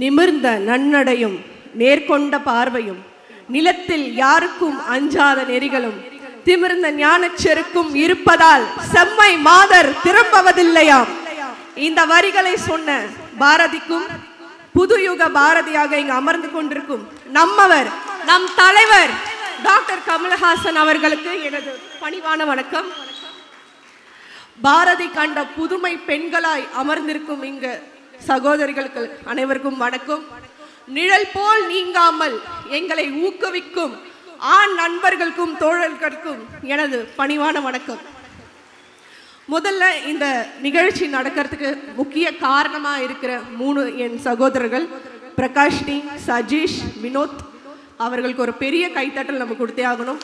நிமிர்ந்த நன்னடையும் நேர்கொண்ட பார்வையும் நிலத்தில் யாருக்கும் அஞ்சாத நெறிகளும் திமிர்ந்த ஞானச் செருக்கும் இருப்பதால் செம்மை மாதர் திரும்பவதில்லையாம் இந்த வரிகளை சொன்ன பாரதிக்கும் புதுயுக பாரதியாக இங்கு அமர்ந்து கொண்டிருக்கும் நம்மவர் நம் தலைவர் டாக்டர் கமல்ஹாசன் அவர்களுக்கு எனது பணிவான வணக்கம் பாரதி கண்ட புதுமை பெண்களாய் அமர்ந்திருக்கும் இங்க சகோதரிகளுக்கு அனைவருக்கும் வணக்கம் நிழல் போல் நீங்காமல் எங்களை ஊக்குவிக்கும் ஆண் நண்பர்களுக்கும் தோழர்களுக்கும் எனது பணிவான வணக்கம் முதல்ல இந்த நிகழ்ச்சி நடக்கிறதுக்கு முக்கிய காரணமா இருக்கிற மூணு என் சகோதரர்கள் பிரகாஷ்னி சஜீஷ் வினோத் அவர்களுக்கு ஒரு பெரிய கைத்தட்டல் நம்ம கொடுத்தே ஆகணும்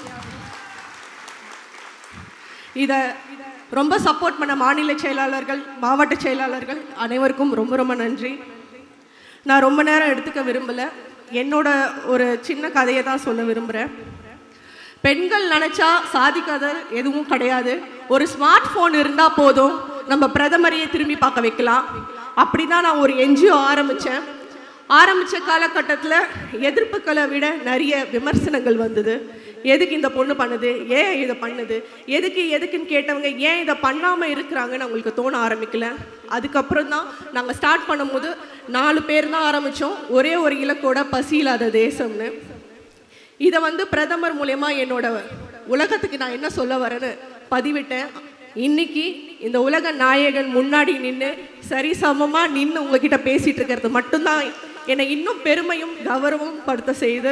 இதை ரொம்ப சப்போர்ட் பண்ண மாநில செயலாளர்கள் மாவட்ட செயலாளர்கள் அனைவருக்கும் ரொம்ப ரொம்ப நன்றி நான் ரொம்ப நேரம் எடுத்துக்க விரும்பல என்னோட ஒரு சின்ன கதையை தான் சொல்ல விரும்புகிறேன் பெண்கள் நினச்சா சாதிக்காத எதுவும் கிடையாது ஒரு ஸ்மார்ட் ஃபோன் இருந்தால் போதும் நம்ம பிரதமரையே திரும்பி பார்க்க வைக்கலாம் அப்படி தான் நான் ஒரு என்ஜிஓ ஆரம்பித்தேன் ஆரம்பித்த காலகட்டத்தில் எதிர்ப்புகளை விட நிறைய விமர்சனங்கள் வந்தது எதுக்கு இந்த பொண்ணு பண்ணுது ஏன் இதை பண்ணுது எதுக்கு எதுக்குன்னு கேட்டவங்க ஏன் இதை பண்ணாமல் இருக்கிறாங்கன்னு அவங்களுக்கு தோண ஆரம்பிக்கல அதுக்கப்புறம் தான் நாங்கள் ஸ்டார்ட் பண்ணும்போது நாலு பேர் தான் ஆரம்பித்தோம் ஒரே ஒரு இலக்கோட பசி இல்லாத தேசம்னு இதை வந்து பிரதமர் மூலயமா என்னோட உலகத்துக்கு நான் என்ன சொல்ல வரேன்னு பதிவிட்டேன் இன்னைக்கு இந்த உலக நாயகன் முன்னாடி நின்று சரி சமமாக நின்று உங்ககிட்ட பேசிட்டு இருக்கிறது மட்டும்தான் என்னை இன்னும் பெருமையும் கௌரவமும் படுத்த செய்யுது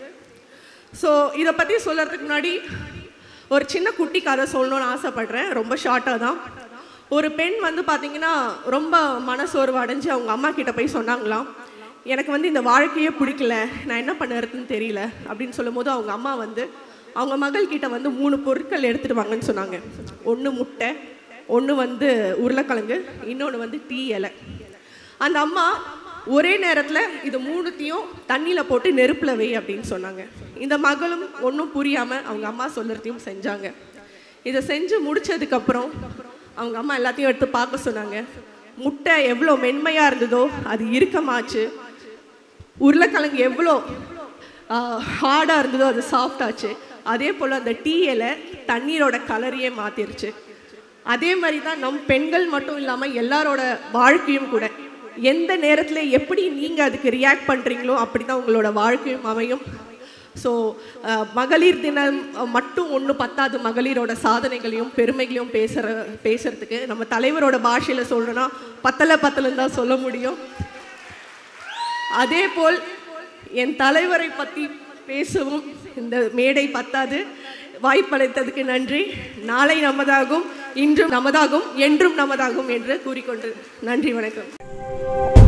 ஸோ இதை பற்றி சொல்கிறதுக்கு முன்னாடி ஒரு சின்ன குட்டி கதை சொல்லணும்னு ஆசைப்படுறேன் ரொம்ப ஷார்ட்டாக தான் ஒரு பெண் வந்து பார்த்தீங்கன்னா ரொம்ப மனசோர்வு அடைஞ்சு அவங்க அம்மா கிட்ட போய் சொன்னாங்களாம் எனக்கு வந்து இந்த வாழ்க்கையே பிடிக்கல நான் என்ன பண்ணுறதுன்னு தெரியல அப்படின்னு சொல்லும்போது அவங்க அம்மா வந்து அவங்க மகள் கிட்ட வந்து மூணு பொருட்கள் எடுத்துட்டு வாங்கன்னு சொன்னாங்க ஒன்று முட்டை ஒன்று வந்து உருளைக்கிழங்கு இன்னொன்று வந்து டீ இலை அந்த அம்மா ஒரே நேரத்தில் இது மூணுத்தையும் தண்ணியில் போட்டு நெருப்பில் வை அப்படின்னு சொன்னாங்க இந்த மகளும் ஒன்றும் புரியாமல் அவங்க அம்மா சொல்லுறதையும் செஞ்சாங்க இதை செஞ்சு முடிச்சதுக்கப்புறம் அவங்க அம்மா எல்லாத்தையும் எடுத்து பார்க்க சொன்னாங்க முட்டை எவ்வளோ மென்மையாக இருந்ததோ அது இறுக்கமாச்சு உருளைக்கிழங்கு எவ்வளோ ஹார்டாக இருந்ததோ அது சாஃப்ட் ஆச்சு அதே போல் அந்த டீ இலை தண்ணீரோட கலரையே மாற்றிருச்சு அதே மாதிரி தான் நம் பெண்கள் மட்டும் இல்லாமல் எல்லாரோட வாழ்க்கையும் கூட எந்த நேரத்தில் எப்படி நீங்கள் அதுக்கு ரியாக்ட் பண்ணுறீங்களோ அப்படி தான் உங்களோட வாழ்க்கையும் அமையும் ஸோ மகளிர் தினம் மட்டும் ஒன்று பத்தாது மகளிரோட சாதனைகளையும் பெருமைகளையும் பேசுகிற பேசுகிறதுக்கு நம்ம தலைவரோட பாஷையில் சொல்கிறோன்னா பத்தலை பத்தலைன்னு தான் சொல்ல முடியும் அதே போல் என் தலைவரை பற்றி பேசவும் இந்த மேடை பத்தாது வாய்ப்பளித்ததுக்கு நன்றி நாளை நமதாகும் இன்றும் நமதாகும் என்றும் நமதாகும் என்று கூறிக்கொண்டு நன்றி வணக்கம்